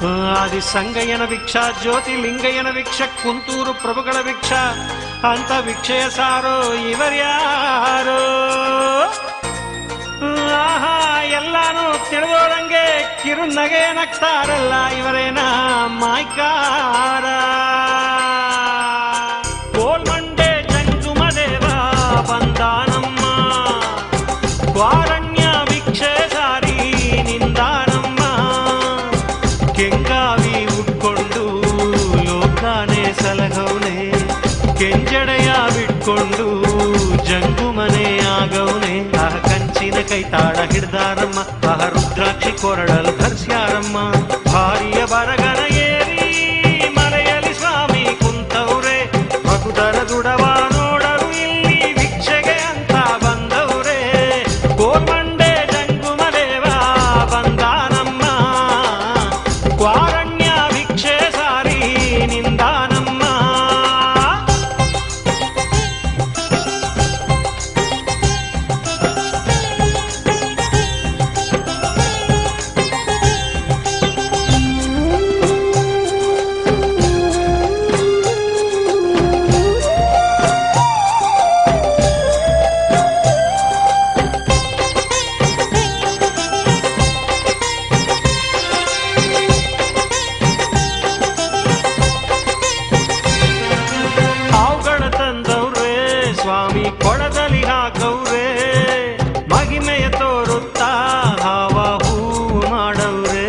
ಆದಿ ಸಂಗಯ್ಯನ ಭಿಕ್ಷ ಜ್ಯೋತಿ ಲಿಂಗಯ್ಯನ ಭಿಕ್ಷ ಕುಂತೂರು ಪ್ರಭುಗಳ ಭಿಕ್ಷ ಅಂತ ಭಿಕ್ಷೆಯ ಸಾರೋ ಇವರ್ಯಾರೋ ಆಹಾ ಎಲ್ಲಾನು ತಿಳಿದೋಳಂಗೆ ಕಿರು ನಗೆ ನಗ್ತಾರಲ್ಲ ಇವರೇನ ಮಾಯ್ಕಾರ ಕೋಲ್ಮಂಡೆ ಜಂಗುಮದೇವ ಬಂದಾನಮ್ಮ ವಾರಣ್ಯ ಭಿಕ್ಷೆ ಸಾರಿ ನಿಂದಾನಮ್ಮ ಕೆಂಗಾವಿ ಉಟ್ಕೊಂಡು ಲೋಕಾನೆ ಸಲಗೌನೆ ಕೆಂಜಡೆಯ ಬಿಟ್ಕೊಂಡು ಜಂಗುಮನೆ ಆಗೌನೆ ಆಹ ಕಂಚಿನ ಕೈತಾಳ ಹಿಡ್ದಾರಮ್ಮ ಆಹ ರುದ್ರಾಕ್ಷಿ ಕೊರಡಲು ಧರ್ಸ್ಯಾರಮ್ಮ ಭಾರಿಯ ಬರಗನ ಏರಿ ಮಲೆಯಲ್ಲಿ ಸ್ವಾಮಿ ಕುಂತವ್ರೆ ಭಗುದರ ದುಡವ ನೋಡಲು ಇಲ್ಲಿ ಭಿಕ್ಷೆಗೆ ಅಂತ ಬಂದವ್ರೆ ಕೋಲ್ಮಂಡೆ ಜಂಗುಮದೇವ ಬಂದಾನಮ್ಮ ಕ್ವಾರಣ್ಯ ಭಿಕ್ಷೆ ಸಾರಿ ನಿಂದಾನಮ್ಮ ಹಾವುಗಳ ತಂದವ್ರೆ ಸ್ವಾಮಿ ಕೊಳದಲ್ಲಿ ಹಾಕವ್ರೆ ಮಹಿಮೆಯ ತೋರುತ್ತಾ ಹಾವ ಹೂ ಮಾಡವ್ರೆ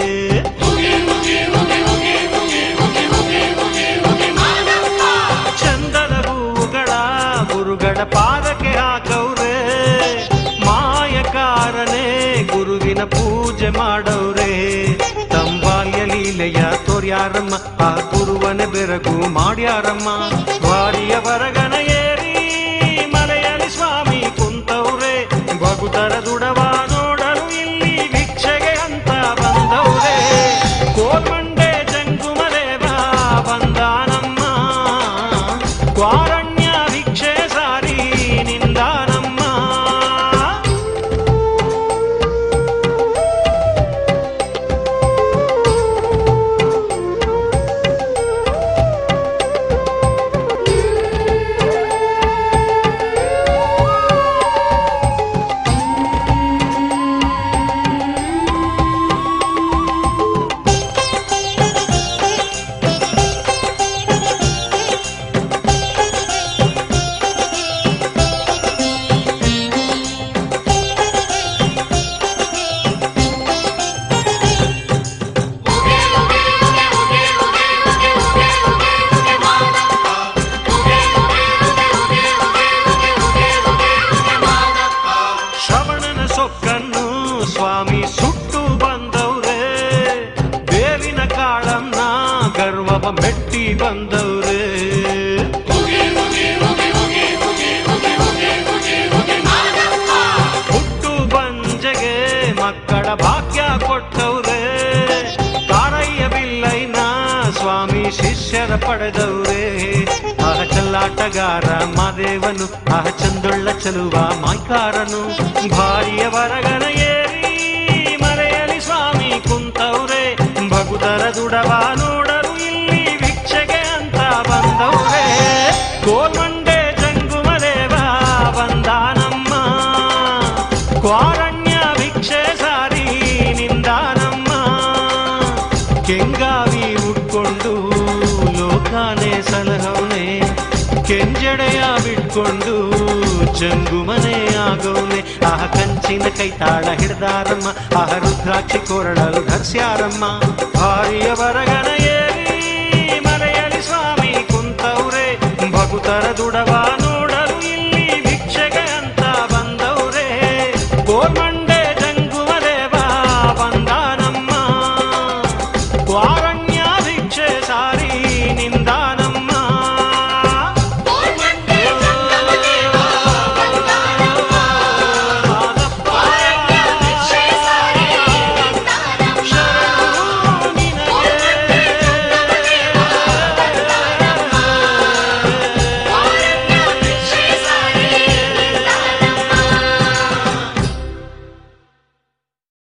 ಚಂದದ ಹೂವುಗಳ ಗುರುಗಳ ಪಾದಕ್ಕೆ ಹಾಕವ್ರೆ ಮಾಯಕಾರನೇ ಗುರುವಿನ ಪೂಜೆ ಮಾಡವ್ರೆ ತಂಬಾಲ್ಯ ಲೀಲೆಯ ತೋರ್ಯಾರಮ್ಮ ಆ ಗುರುವನ ಬೆರಗು ಮಾಡ್ಯಾರಮ್ಮ ವಾರಿಯ ಬರಗನ ಏರಿ ಮಲೆಯಲ್ಲಿ ಸ್ವಾಮಿ ಕುಂತವ್ರೆ ಬಗುತರ ದುಡವ ನೋಡಲು ಇಲ್ಲಿ ಭಿಕ್ಷೆಗೆ ಅಂತ ಬಂದವ್ರೆ ಕೋಲ್ಮಂಡೆ ಜಂಗುಮದೇವ ಬಂದಾನಮ್ಮ ಕ್ವಾರಣ್ಯ ಭಿಕ್ಷೆ ಸಾರಿ ನಿಂದಾನಮ್ಮ ಶ್ರವಣನ ಸೊಕ್ಕನ್ನು ಸ್ವಾಮಿ ಸುಟ್ಟು ಬಂದವ್ರೆ ಬೇವಿನ ಕಾಳನ್ನ ಗರ್ವವ ಮೆಟ್ಟಿ ಬಂದವ್ರೆ ಹುಟ್ಟು ಬಂಜೆಗೆ ಮಕ್ಕಳ ಭಾಗ್ಯ ಕೊಟ್ಟವ್ರೆ ತಾರಯ್ಯ ಬಿಲ್ಲೈನ ಸ್ವಾಮಿ ಶಿಷ್ಯರ ಪಡೆದವ್ರೆ ಆಹ ಚಲ್ಲಾಟಗಾರ ಮಾದೇವನು ಆಹ ಚಂದೊಳ್ಳ ಚಲುವ ಮಾಯ್ಕಾರನು ಭಾರಿಯ ವರಗನ ಏರಿ ಮರೆಯಲಿ ಸ್ವಾಮಿ ಕುಂತವ್ರೆ ಭಗುದರ ದುಡವ ನೋಡಲು ಇಲ್ಲಿ ಭಿಕ್ಷೆಗೆ ಅಂತ ಬಂದವ್ರೆ ಕೋಲ್ಮಂಡೆ ಜಂಗುಮದೇವ ಬಂದಾನಮ್ಮ ಕ್ವಾರಣ್ಯ ಭಿಕ್ಷೆ ಸಾರಿ ನಿಂದಾನಮ್ಮ ಕೆಂಗಾವಿ ಉಟ್ಕೊಂಡು ಲೋಕಾನೆ ಸಲಹವನೆ ಕೆಂಜಡೆಯ ಬಿಟ್ಕೊಂಡು ಜಂಗುಮನೆ ಆಗವನೆ ಆಹ ಕಂಚಿನ ಕೈತಾಳ ಹಿಡ್ದಾರಮ್ಮ ಆಹ ರುದ್ರಾಕ್ಷಿ ಕೊರಳಲು ಧರ್ಸ್ಯಾರಮ್ಮ ಭಾರಿಯ ಬರಗನ